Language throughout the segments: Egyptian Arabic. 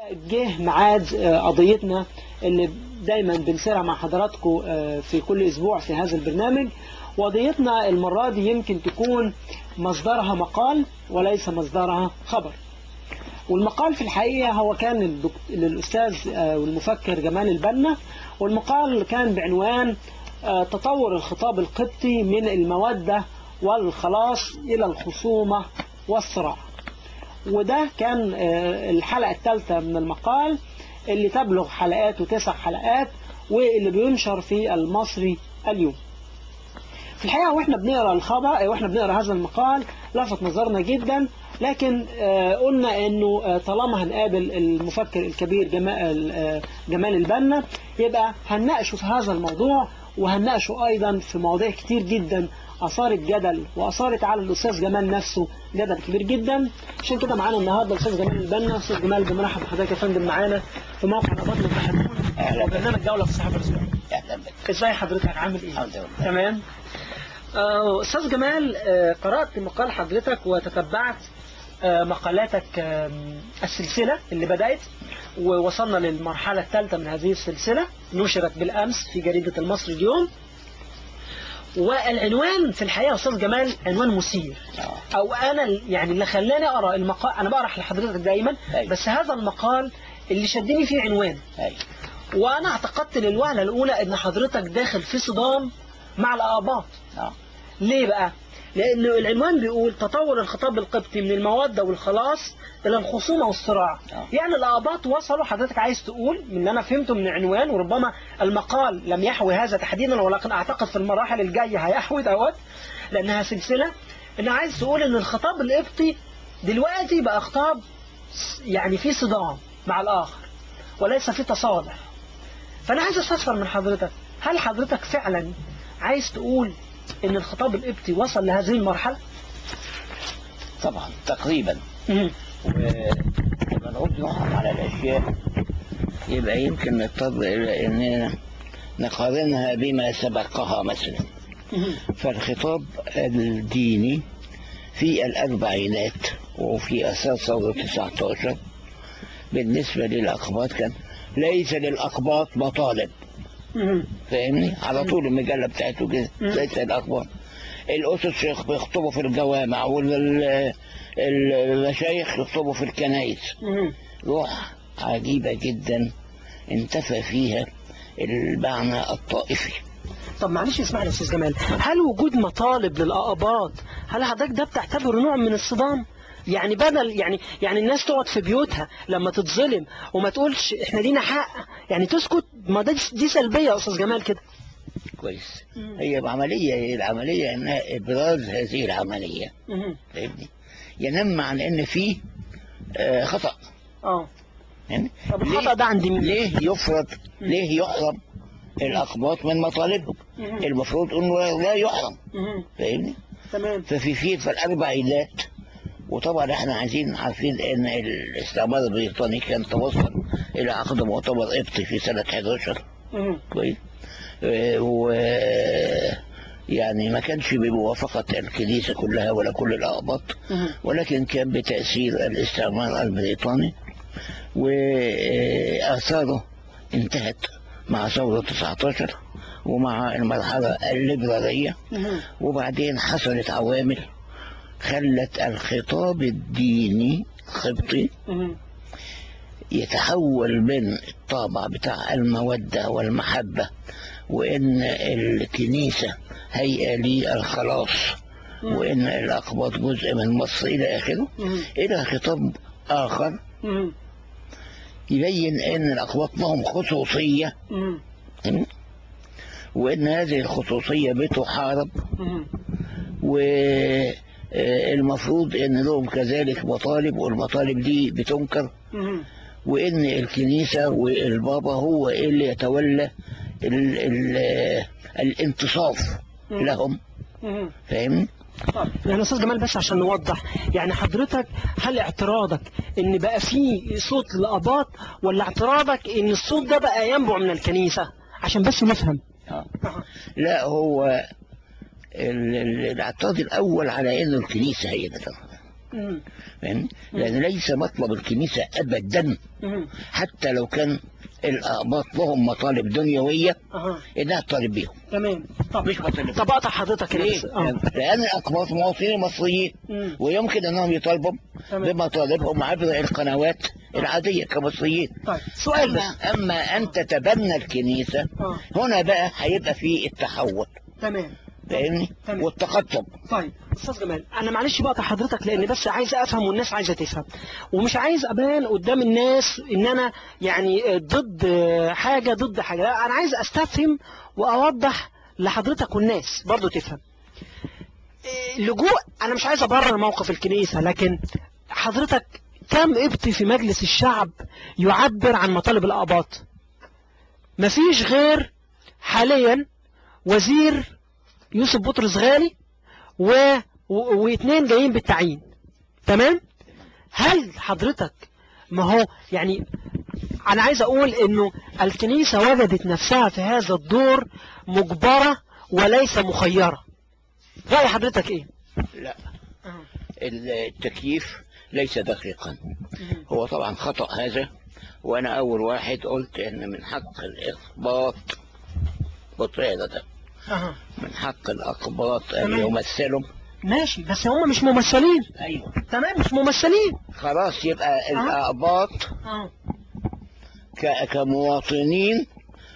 جه ميعاد قضيتنا اللي دايما بنسيرها مع حضراتكم في كل اسبوع في هذا البرنامج وقضيتنا المرة دي يمكن تكون مصدرها مقال وليس مصدرها خبر والمقال في الحقيقة هو كان للأستاذ والمفكر جمال البنا والمقال كان بعنوان تطور الخطاب القبطي من المودة والخلاص إلى الخصومة والصراع وده كان الحلقة الثالثة من المقال اللي تبلغ حلقاته تسع حلقات واللي بينشر في المصري اليوم في الحقيقة واحنا بنقرا الخبر واحنا بنقرا هذا المقال لفت نظرنا جدا لكن قلنا انه طالما هنقابل المفكر الكبير جمال, جمال البنا يبقى هنناقشه في هذا الموضوع وهنناقشه ايضا في مواضيع كتير جدا اثارت جدل واثارت على الاستاذ جمال نفسه جدل كبير جدا عشان كده معانا النهارده الاستاذ جمال البنا استاذ جمال بمرحب بحضرتك يا فندم معانا في موقع نبات المتحدثون وبرنامج جوله في الصحافه الاسبوعيه اهلا بك ازاي حضرتك عامل ايه الحمد لله تمام استاذ جمال قرات مقال حضرتك وتتبعت مقالاتك السلسلة اللي بدأت ووصلنا للمرحلة الثالثة من هذه السلسلة نشرت بالأمس في جريدة المصري اليوم والعنوان في الحقيقة أستاذ جمال عنوان مثير أو أنا يعني اللي خلاني أقرأ المقال أنا بقرأ لحضرتك دايما بس هذا المقال اللي شدني فيه عنوان وأنا اعتقدت للوهلة الأولى إن حضرتك داخل في صدام مع الآباط ليه بقى؟ لأن العنوان بيقول تطور الخطاب القبطي من المودة والخلاص إلى الخصومة والصراع آه. يعني الآباط وصلوا حضرتك عايز تقول من اللي أنا فهمته من العنوان وربما المقال لم يحوي هذا تحديدا ولكن أعتقد في المراحل الجاية هيحوي دوت لأنها سلسلة إن عايز تقول إن الخطاب القبطي دلوقتي بقى خطاب يعني فيه صدام مع الآخر وليس فيه تصالح فأنا عايز أستفسر من حضرتك هل حضرتك فعلا عايز تقول ان الخطاب القبطي وصل لهذه المرحلة طبعا تقريبا ولما نعود نحكم على الأشياء يبقى يمكن نضطر إلى أننا نقارنها بما سبقها مثلا فالخطاب الديني في الأربعينات وفي أساس ثورة 19 بالنسبة للأقباط كان ليس للأقباط مطالب فاهمني على طول المجلة بتاعته كده ليس الأخبار الأسس بيخطبوا في الجوامع والمشايخ يخطبوا في الكنائس روح عجيبة جدا انتفى فيها المعنى الطائفي طب معلش اسمعني يا استاذ جمال هل وجود مطالب للآباط هل حضرتك ده بتعتبره نوع من الصدام يعني بدل يعني يعني الناس تقعد في بيوتها لما تتظلم وما تقولش احنا لينا حق يعني تسكت ما ده دي سلبيه يا استاذ جمال كده كويس هي عملية هي العملية انها ابراز هذه العملية فاهمني ينم عن ان في آه خطأ اه يعني طب الخطأ ده عند مين؟ ليه يفرض ليه يحرم الأقباط من مطالبهم المفروض انه لا يحرم فاهمني تمام ففي في في الاربعينات وطبعا احنا عايزين عارفين ان الاستعمار البريطاني كان توصل الى عقد مؤتمر قبطي في سنة 11 كويس اه و يعني ما كانش بموافقة الكنيسة كلها ولا كل الأقباط ولكن كان بتأثير الاستعمار البريطاني وآثاره انتهت مع ثورة 19 ومع المرحلة الليبرالية وبعدين حصلت عوامل خلت الخطاب الديني القبطي يتحول من الطابع بتاع المودة والمحبة وإن الكنيسة هيئة للخلاص وإن الأقباط جزء من مصر إلى آخره إلى خطاب آخر يبين إن الأقباط لهم خصوصية وإن هذه الخصوصية بتحارب و المفروض ان لهم كذلك مطالب والمطالب دي بتنكر وان الكنيسة والبابا هو اللي يتولى ال ال الانتصاف لهم فاهمني طب يعني استاذ جمال بس عشان نوضح يعني حضرتك هل اعتراضك ان بقى في صوت للاباط ولا اعتراضك ان الصوت ده بقى ينبع من الكنيسة عشان بس نفهم آه. لا هو الاعتراض الاول على انه الكنيسه هي اللي مم. فاهم؟ لأن ليس مطلب الكنيسة أبدا مم. حتى لو كان الأقباط لهم مطالب دنيوية أها إنها تطالب بيهم تمام طب مش مطالب طب أقطع حضرتك هنا ليه؟ بس. آه. لأن الأقباط مواطنين مصريين مم. ويمكن أنهم يطالبوا تمام. بمطالبهم عبر القنوات العادية كمصريين طيب سؤال بس أما, أما أن تتبنى الكنيسة آه. هنا بقى هيبقى في التحول تمام فاهمني تمام. والتقدم طيب استاذ جمال انا معلش بقطع حضرتك لان بس عايز افهم والناس عايزه تفهم ومش عايز ابان قدام الناس ان انا يعني ضد حاجه ضد حاجه لا انا عايز استفهم واوضح لحضرتك والناس برضو تفهم إيه، اللجوء انا مش عايز ابرر موقف الكنيسه لكن حضرتك كم ابت في مجلس الشعب يعبر عن مطالب الاباط مفيش غير حاليا وزير يوسف بطرس غالي و... و... واثنين جايين بالتعيين تمام هل حضرتك ما هو يعني انا عايز اقول انه الكنيسة وجدت نفسها في هذا الدور مجبرة وليس مخيرة رأي حضرتك ايه لا التكييف ليس دقيقا هو طبعا خطأ هذا وأنا أول واحد قلت إن من حق الإخباط بطريقة ده أها. من حق الأقباط أن تمام. يمثلوا ماشي بس هم مش ممثلين أيوة تمام مش ممثلين خلاص يبقى الأقباط اه ك- كمواطنين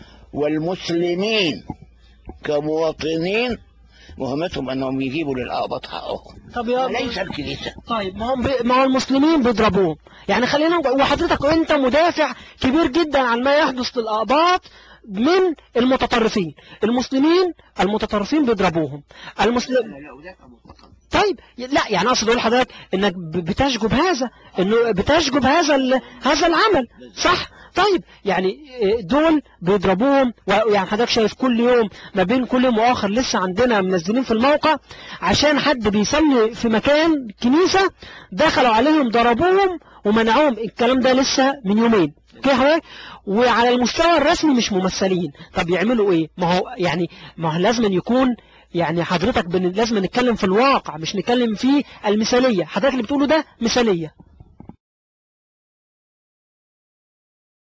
والمسلمين كمواطنين مهمتهم أنهم يجيبوا للأقباط حقهم طب يا وليس الكنيسة طيب ما هم بي... ما هو المسلمين بيضربوهم يعني خلينا نقول- وحضرتك انت مدافع كبير جدا عن ما يحدث للأقباط من المتطرفين المسلمين المتطرفين بيضربوهم المسلم طيب لا يعني اقصد اقول لحضرتك انك ب- بتشجب هذا انه بتشجب هذا ال... هذا العمل صح طيب يعني إيه، دول بيضربوهم ويعني حضرتك شايف كل يوم ما بين كل يوم واخر لسه عندنا منزلين في الموقع عشان حد بيصلي في مكان كنيسة دخلوا عليهم ضربوهم ومنعوهم الكلام ده لسه من يومين اوكي حضرتك وعلى المستوى الرسمي مش ممثلين طب يعملوا ايه ما هو يعني ما هو لازم يكون يعني حضرتك بن... لازم نتكلم في الواقع مش نتكلم في المثالية حضرتك اللي بتقوله ده مثالية